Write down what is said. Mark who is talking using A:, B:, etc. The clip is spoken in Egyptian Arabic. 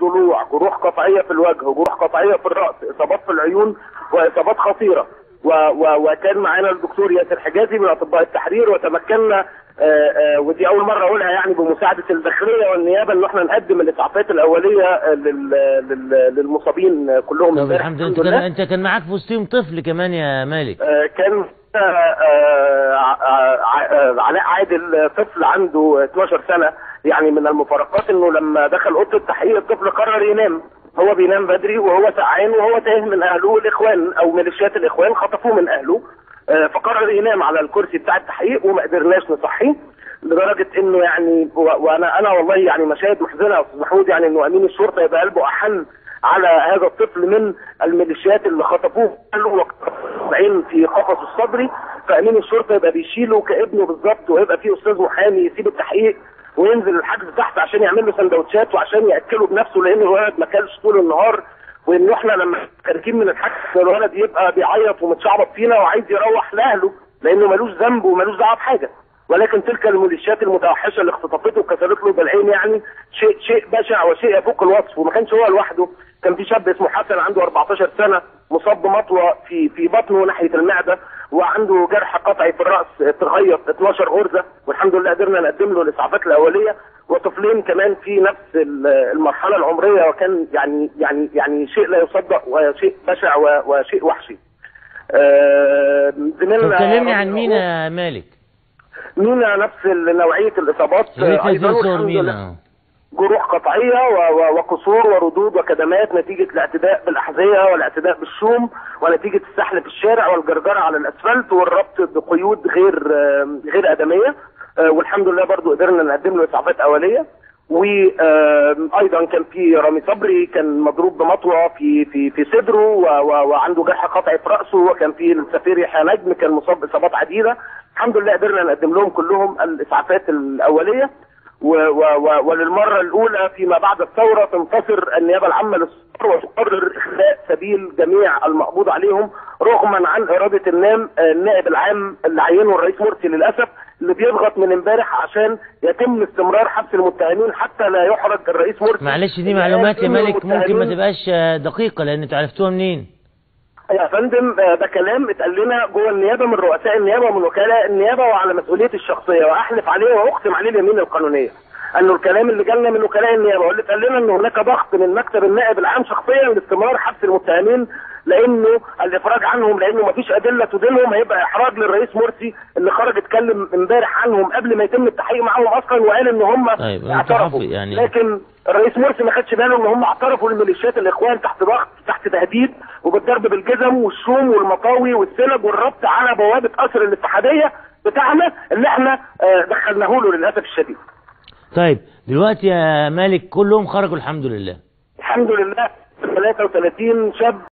A: الضلوع جروح قطعيه في الوجه جروح قطعيه في الراس اصابات في العيون واصابات خطيره و و وكان معانا الدكتور ياسر حجازي من اطباء التحرير وتمكنا آه، آه، ودي اول مره اقولها يعني بمساعده الداخليه والنيابه ان احنا نقدم الاسعافات الاوليه آه، لل- لل- للمصابين كلهم
B: طب
A: امبارح
B: الحمد لله انت كان انت كان معاك في وسطهم طفل كمان يا مالك
A: آه، كان آه، آه، ع- آه، علاء عادل طفل عنده 12 سنه يعني من المفارقات انه لما دخل اوضه التحقيق الطفل قرر ينام هو بينام بدري وهو سقعان وهو تايه من اهله والاخوان او ميليشيات الاخوان خطفوه من اهله آه، فقرر ينام على الكرسي بتاع التحقيق وما قدرناش نصحيه لدرجه انه يعني و- وانا انا والله يعني مشاهد محزنه يا استاذ محمود يعني انه امين الشرطه يبقى قلبه احن على هذا الطفل من الميليشيات اللي خطفوه قالوا عين في قفصه الصدري فامين الشرطه يبقى بيشيله كابنه بالظبط ويبقى فيه استاذ محامي يسيب التحقيق وينزل الحجز تحت عشان يعمل له سندوتشات وعشان ياكله بنفسه لان الولد ما كلش طول النهار وان احنا لما خارجين من الحجز الولد يبقى بيعيط ومتشعبط فينا وعايز يروح لاهله لانه ملوش ذنب وملوش دعوه بحاجه ولكن تلك الميليشيات المتوحشه اللي اختطفته وكسرت له بالعين يعني شيء شيء بشع وشيء يفوق الوصف وما كانش هو لوحده كان في شاب اسمه حسن عنده 14 سنه مصاب بمطوه في في بطنه ناحيه المعده وعنده جرح قطعي في الراس تغيط 12 غرزه والحمد لله قدرنا نقدم له الاسعافات الاوليه وطفلين كمان في نفس ال- المرحله العمريه وكان يعني يعني يعني شيء لا يصدق وشيء بشع و- وشيء وحشي. آه،
B: طب
A: زميلنا
B: كلمني عن مينا يا مالك
A: مينا نفس نوعيه الاصابات
B: يا ريت
A: آه، أيضاً
B: تنزل صور
A: والحمد لله.
B: مينا
A: جروح قطعية و- و- وكسور وردود وكدمات نتيجة الاعتداء بالأحذية والاعتداء بالشوم ونتيجة السحل في الشارع والجرجرة على الأسفلت والربط بقيود غير آم، غير آدمية آه، والحمد لله برضو قدرنا نقدم له إسعافات أولية وايضا كان في رامي صبري كان مضروب بمطوه في في في صدره و- و- وعنده جرح قطعي في راسه وكان في السفير يحيى نجم كان مصاب باصابات عديده الحمد لله قدرنا نقدم لهم كلهم الاسعافات الاوليه و و و وللمرة الأولى فيما بعد الثورة تنتصر النيابة العامة للثورة وتقرر إخلاء سبيل جميع المقبوض عليهم رغما عن إرادة النام النائب العام اللي عينه الرئيس مرسي للأسف اللي بيضغط من امبارح عشان يتم استمرار حبس المتهمين حتى لا يحرج الرئيس مرسي
B: معلش دي معلومات يا
A: إن
B: مالك ممكن ما
A: المتهمين-
B: تبقاش آه، دقيقة لان انتوا عرفتوها منين
A: يا فندم آه، ده كلام اتقال لنا جوه النيابه من رؤساء النيابه ومن وكلاء النيابه وعلى مسؤوليتي الشخصيه واحلف عليه واقسم عليه اليمين القانونيه انه الكلام اللي جالنا من وكلاء النيابه واللي اتقال لنا ان هناك ضغط من مكتب النائب العام شخصيا لاستمرار حبس المتهمين لانه الافراج عنهم لانه مفيش ادله تدينهم هيبقى احراج للرئيس مرسي اللي خرج اتكلم امبارح عنهم قبل ما يتم التحقيق معاهم اصلا وقال ان هم
B: طيب، انت
A: اعترفوا
B: حافظ يعني.
A: لكن الرئيس مرسي ما خدش باله ان هم اعترفوا لميليشيات الاخوان تحت ضغط تحت تهديد وبالضرب بالجزم والشوم والمطاوي والسلج والربط على بوابه قصر الاتحاديه بتاعنا اللي احنا آه، دخلناه له للاسف الشديد.
B: طيب دلوقتي يا مالك كلهم خرجوا الحمد لله
A: الحمد لله 33 شاب